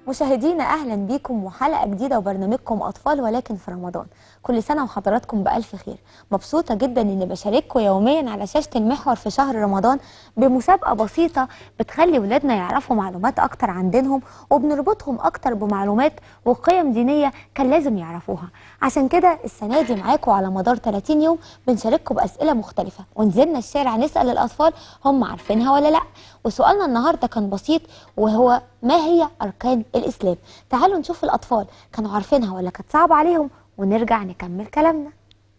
مشاهدينا اهلا بيكم وحلقه جديده وبرنامجكم اطفال ولكن في رمضان كل سنه وحضراتكم بالف خير مبسوطه جدا اني بشارككم يوميا على شاشه المحور في شهر رمضان بمسابقه بسيطه بتخلي ولادنا يعرفوا معلومات اكتر عن دينهم وبنربطهم اكتر بمعلومات وقيم دينيه كان لازم يعرفوها عشان كده السنه دي معاكم على مدار 30 يوم بنشارككم باسئله مختلفه ونزلنا الشارع نسال الاطفال هم عارفينها ولا لا وسؤالنا النهارده كان بسيط وهو ما هي اركان الاسلام تعالوا نشوف الاطفال كانوا عارفينها ولا كانت صعبه عليهم ونرجع نكمل كلامنا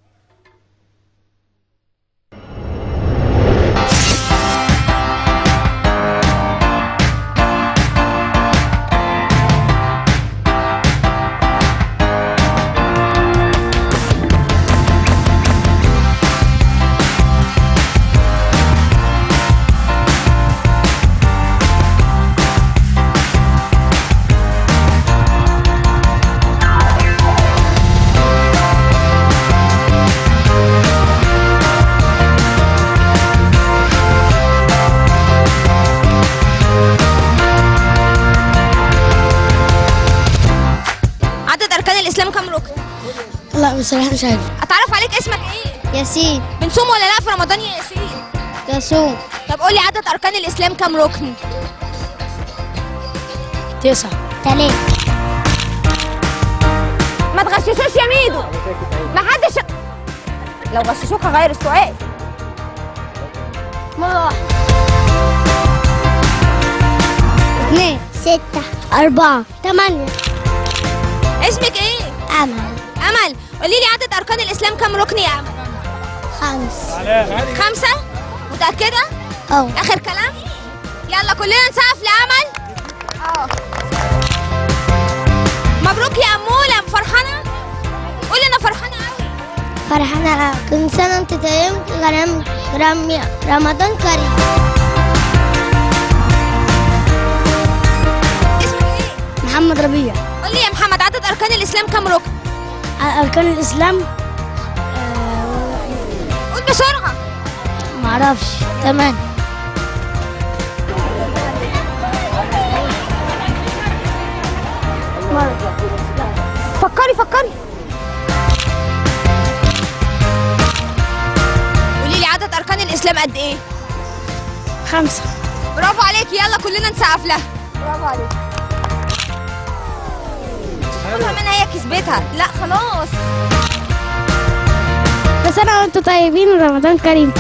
عدد اركان الاسلام كام ركن لا بصراحة مش عارف اتعرف عليك اسمك ايه ياسين بنصوم ولا لا في رمضان يا ياسين ياسون طب قولي عدد اركان الاسلام كام ركن تسعة تلاتة ما تغششوش يا ميدو ما حدش لو غششوك هغير السؤال مرة واحدة اثنين ستة أربعة ثمانية اسمك ايه أمل امل قولي لي عدد اركان الاسلام كام ركن يا امل خمس خمسة متأكدة أو اخر كلام يلا كلنا نسقف لامل اه مبروك يا اموله فرحانه قولي انا فرحانه قوي فرحانة كل سنة أنت طيب غرام رم رمضان كريم اسمك ايه محمد ربيع قولي يا محمد عدد اركان الاسلام كام ركن أركان الإسلام قول بسرعه معرفش تمام فكري فكري قولي لي عدد اركان الاسلام قد ايه خمسة برافو عليكي يلا كلنا نسقف لها برافو عليكي خدها منها هي كسبتها لا خلاص بس أنا وأنتوا طيبين ورمضان كريم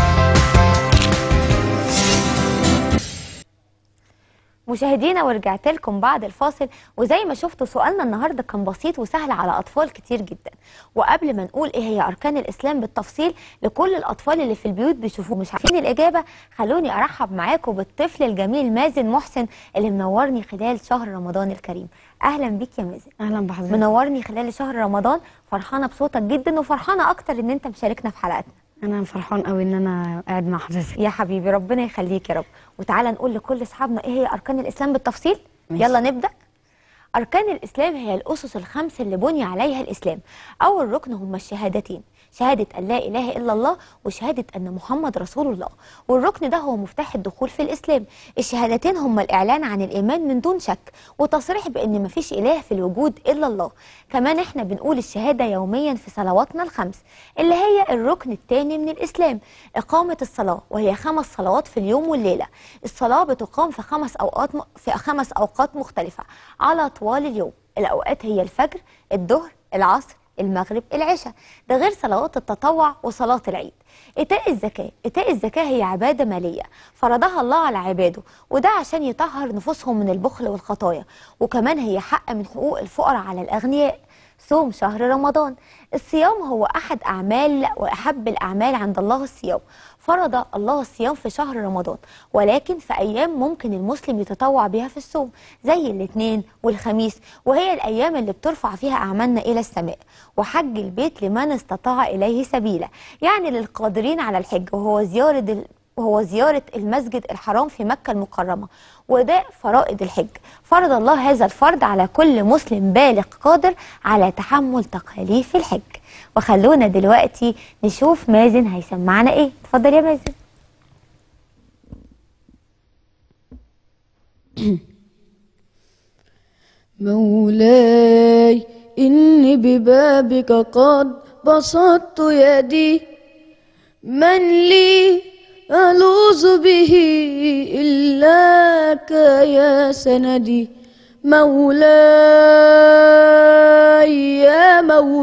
مشاهدينا ورجعت لكم بعد الفاصل وزي ما شفتوا سؤالنا النهارده كان بسيط وسهل على اطفال كتير جدا وقبل ما نقول ايه هي اركان الاسلام بالتفصيل لكل الاطفال اللي في البيوت بيشوفوه مش عارفين الاجابه خلوني ارحب معاكم بالطفل الجميل مازن محسن اللي منورني خلال شهر رمضان الكريم اهلا بيك يا مازن اهلا بحضرتك منورني خلال شهر رمضان فرحانه بصوتك جدا وفرحانه اكتر ان انت مشاركنا في حلقتنا انا فرحان قوي ان انا قاعد مع حضرتك يا حبيبي ربنا يخليك يا رب وتعالى نقول لكل اصحابنا ايه هي اركان الاسلام بالتفصيل ماشي. يلا نبدا اركان الاسلام هي الاسس الخمس اللي بني عليها الاسلام اول ركن هما الشهادتين شهادة أن لا إله إلا الله وشهادة أن محمد رسول الله والركن ده هو مفتاح الدخول في الإسلام الشهادتين هما الإعلان عن الإيمان من دون شك وتصريح بأن مفيش إله في الوجود إلا الله كمان إحنا بنقول الشهادة يوميا في صلواتنا الخمس اللي هي الركن الثاني من الإسلام إقامة الصلاة وهي خمس صلوات في اليوم والليلة الصلاة بتقام في خمس أوقات م... في خمس أوقات مختلفة على طوال اليوم الأوقات هي الفجر الظهر العصر المغرب العشاء ده غير صلوات التطوع وصلاة العيد إيتاء الزكاة إيتاء الزكاة هي عبادة مالية فرضها الله على عباده وده عشان يطهر نفوسهم من البخل والخطايا وكمان هي حق من حقوق الفقراء على الأغنياء صوم شهر رمضان الصيام هو أحد أعمال وأحب الأعمال عند الله الصيام فرض الله الصيام في شهر رمضان ولكن في أيام ممكن المسلم يتطوع بها في الصوم زي الاثنين والخميس وهي الأيام اللي بترفع فيها أعمالنا إلى السماء وحج البيت لمن استطاع إليه سبيلا يعني للقادرين على الحج وهو زيارة ال- وهو زيارة المسجد الحرام في مكة المكرمة وده فرائض الحج فرض الله هذا الفرض على كل مسلم بالغ قادر على تحمل تكاليف الحج وخلونا دلوقتي نشوف مازن هيسمعنا ايه اتفضل يا مازن مولاي إني ببابك قد بسطت يدي من لي ألوذ به إلاك يا سندي مولاي يا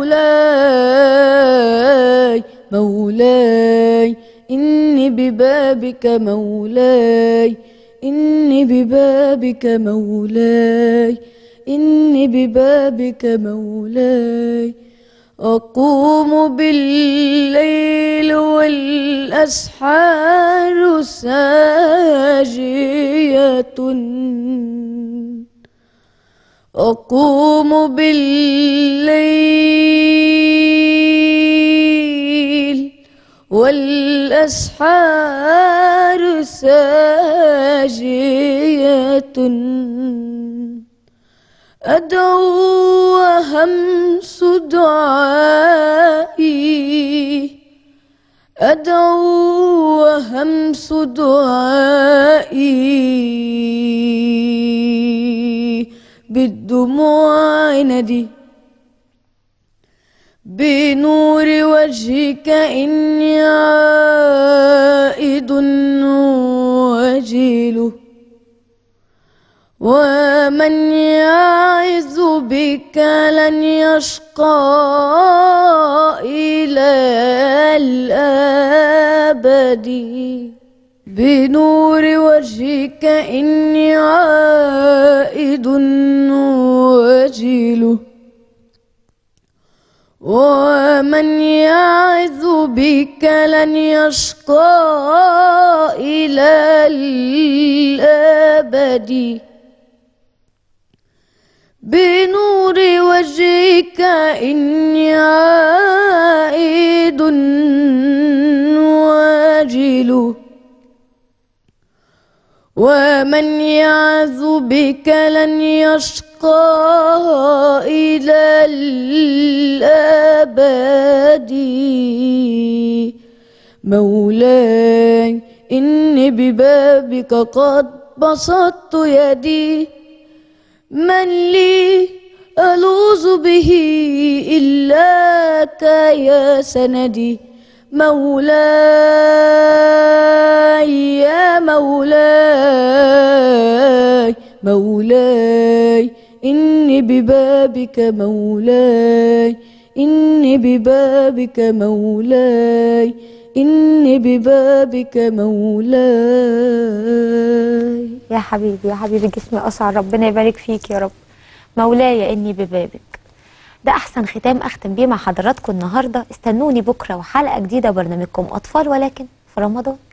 مولاي مولاي إني ببابك مولاي إني ببابك مولاي إني ببابك مولاي أقوم بالليل والأسحار ساجية أقوم بالليل والأسحار ساجية أدعو وهمس دعائي أدعو وهمس دعائي بالدموع ندي بنور وجهك إني عائد وجيل ومن يعز بك لن يشقى إلى الأبد بنور وجهك إني عائد وجيل ومن يعز بك لن يشقى إلى الأبد بنور وجهك إني عائد واجل ومن يعز بك لن يشقى إلى الأبد مولاي إني ببابك قد بسطت يدي من لي ألوذ به إلاك يا سندي مولاي يا مولاي مولاي إني ببابك مولاي إني ببابك مولاي إني ببابك مولاي يا حبيبي يا حبيبي جسمي أسعر ربنا يبارك فيك يا رب مولاي إني ببابك ده أحسن ختام أختم بيه مع حضراتكم النهاردة استنوني بكرة وحلقة جديدة برنامجكم أطفال ولكن في رمضان